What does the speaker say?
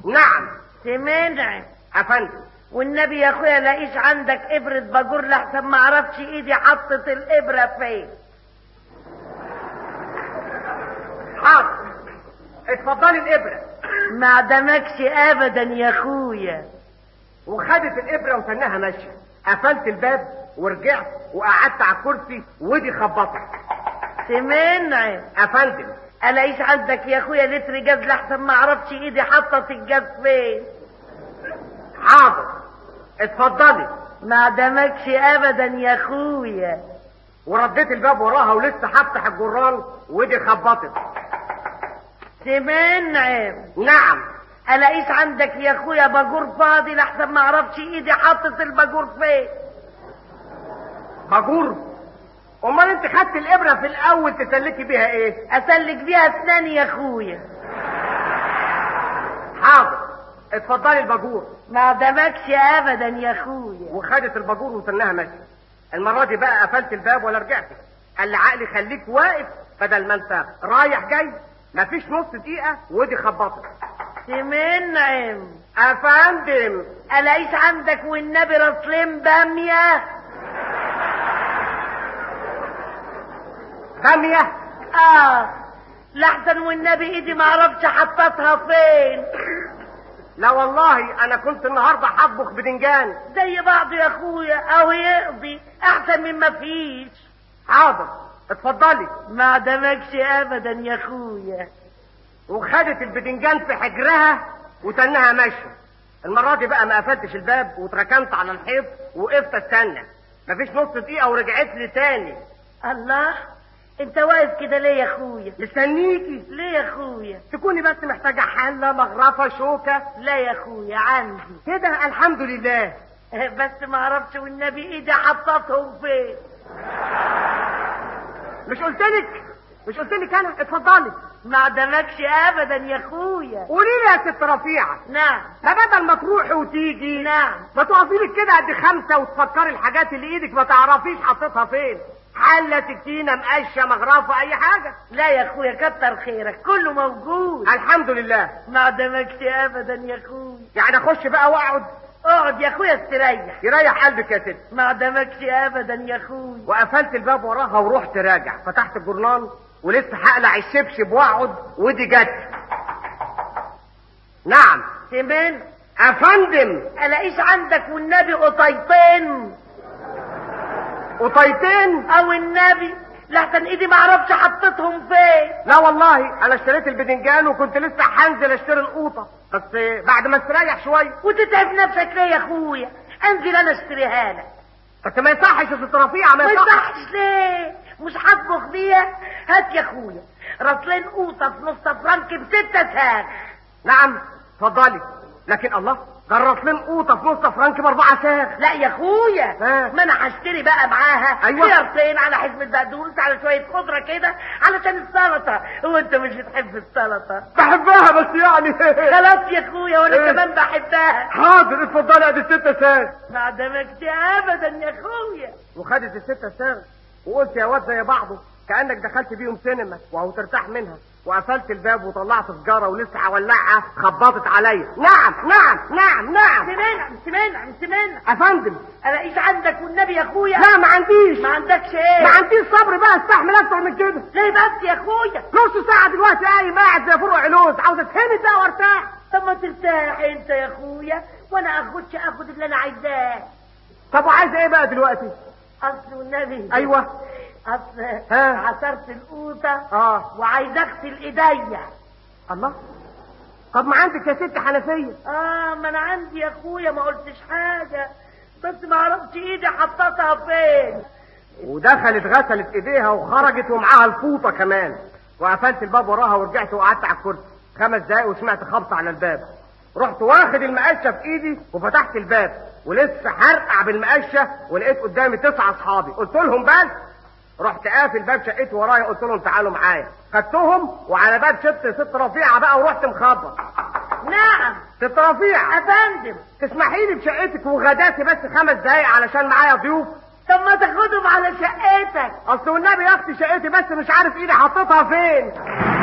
نعم سمنع افندم والنبي يا اخويا لاقيش عندك ابرة باجور لحسن ما اعرفش ايدي حطت الابرة فين حاضر اتفضلي الابره ما عدمكش ابدا يا اخويا وخدت الابره وتنها ماشيه قفلت الباب ورجعت وقعدت على الكرسي ودي خبطت سمنع افندم الاقيش عندك يا اخويا لتر جاز لحسن ما اعرفش ايدي حطت الجاز فين حاضر اتفضلي ما عدمكش ابدا يا اخويا ورديت الباب وراها ولسه هفتح الجران ودي خبطت سمنعم نعم الاقيش عندك يا اخويا باجور فاضي لحسن ما اعرفش ايدي حطت الباجور فين باجور امال انت خدت الابره في الاول تسلكي بيها ايه اسلك بيها اسناني يا اخويا حاضر اتفضلي الباجور ما عدمكش ابدا يا اخويا وخدت الباجور وتنها ماشيه المره دي بقى قفلت الباب ولا رجعت قال لي عقلي خليك واقف بدل ما انت رايح جاي مفيش نص دقيقه ودي خبطت سمنعم افندم الاقيش عندك والنبي راسلين باميه باميه اه لحسن والنبي ايدي ما اعرفش حطتها فين لا والله انا كنت النهارده هطبخ بدنجان زي بعض يا اخويا اهو يقضي احسن من ما فيش حاضر اتفضلي ما عدمكش ابدا يا اخويا وخدت البدنجان في حجرها وتنها ماشيه المره دي بقى ما قفلتش الباب واتركنت على الحيط وقفت استنى مفيش نص دقيقه ورجعت لي تاني الله انت واقف كده ليه يا اخويا مستنيكي ليه يا اخويا تكوني بس محتاجه حله مغرفه شوكه لا يا اخويا عندي كده الحمد لله بس ما اعرفش والنبي ايدي حطتهم فين مش قلتلك مش قلتلك انا اتفضلي ما عدمكش ابدا يا اخويا قولي لي يا ست رفيعه نعم ما بدل ما تروحي وتيجي نعم ما تقفي لك كده قد خمسه وتفكري الحاجات اللي ايدك ما تعرفيش حطيتها فين حله سكينه مقشه مغرفه اي حاجه لا يا اخويا كتر خيرك كله موجود الحمد لله ما عدمكش ابدا يا اخويا يعني اخش بقى واقعد اقعد يا اخويا استريح يريح قلبك يا ست ما عدمكش ابدا يا اخويا وقفلت الباب وراها ورحت راجع فتحت الجرنان ولسه هقلع الشبشب واقعد ودي جت نعم سمن افندم الاقيش عندك والنبي قطيطين قطيتين او النبي لحسن ايدي ما اعرفش حطيتهم فين لا والله انا اشتريت البدنجان وكنت لسه هنزل اشتري القوطه بس بعد ما استريح شويه وتتعب نفسك ليه يا اخويا انزل انا اشتريها لك بس ما يصحش يا ست رفيعه ما ما يصحش يصحش ليه مش هطبخ بيها هات يا اخويا راسلين قوطه في نص فرنك بستة ساغ نعم اتفضلي لكن الله جرت لنا قوطه في نص فرنك باربعه ساغ لا يا اخويا ها. ما انا هشتري بقى معاها أيوة. خيارتين على حزمه بقدونس على شويه خضره كده علشان السلطه هو انت مش بتحب السلطه بحبها بس يعني خلاص يا اخويا وانا إيه. كمان بحبها حاضر اتفضلي ادي الستة ساغ ما عدمكش ابدا يا اخويا وخدت الستة ساغ وقلت يا واد زي بعضه كانك دخلت بيهم سينما وهو ترتاح منها وقفلت الباب وطلعت سجاره ولسه هولعها خبطت عليا نعم نعم نعم نعم سمنع سمنع سمنع افندم الاقيش عندك والنبي يا اخويا لا ما عنديش ما عندكش ايه ما عنديش صبر بقى استحمل اكتر من كده ليه بس يا اخويا نص ساعة دلوقتي قايم قاعد زي فروع علوز عاوز اتهند بقى وارتاح طب ما ترتاح انت يا اخويا وانا اخدش اخد اللي انا عايزاه طب وعايز ايه بقى دلوقتي؟ اصل والنبي ايوه اصل ها. عصرت القوطه اه وعايز اغسل ايديا الله طب ما عندك يا ست حنفية اه ما انا عندي يا اخويا ما قلتش حاجه بس ما عرفتش ايدي حطيتها فين ودخلت غسلت ايديها وخرجت ومعاها الفوطة كمان وقفلت الباب وراها ورجعت وقعدت على الكرسي خمس دقايق وسمعت خبط على الباب رحت واخد المقشة في ايدي وفتحت الباب ولسه هرقع بالمقشة ولقيت قدامي تسعة اصحابي قلت لهم بس رحت قافل باب شقتي ورايا قلت لهم تعالوا معايا خدتهم وعلى باب شط ست رفيعة بقى ورحت مخبط نعم ست رفيعة افندم تسمحي لي بشقتك وغداتي بس خمس دقايق علشان معايا ضيوف طب ما تاخدهم على شقتك اصل والنبي يا اختي شقتي بس مش عارف ايدي حطيتها فين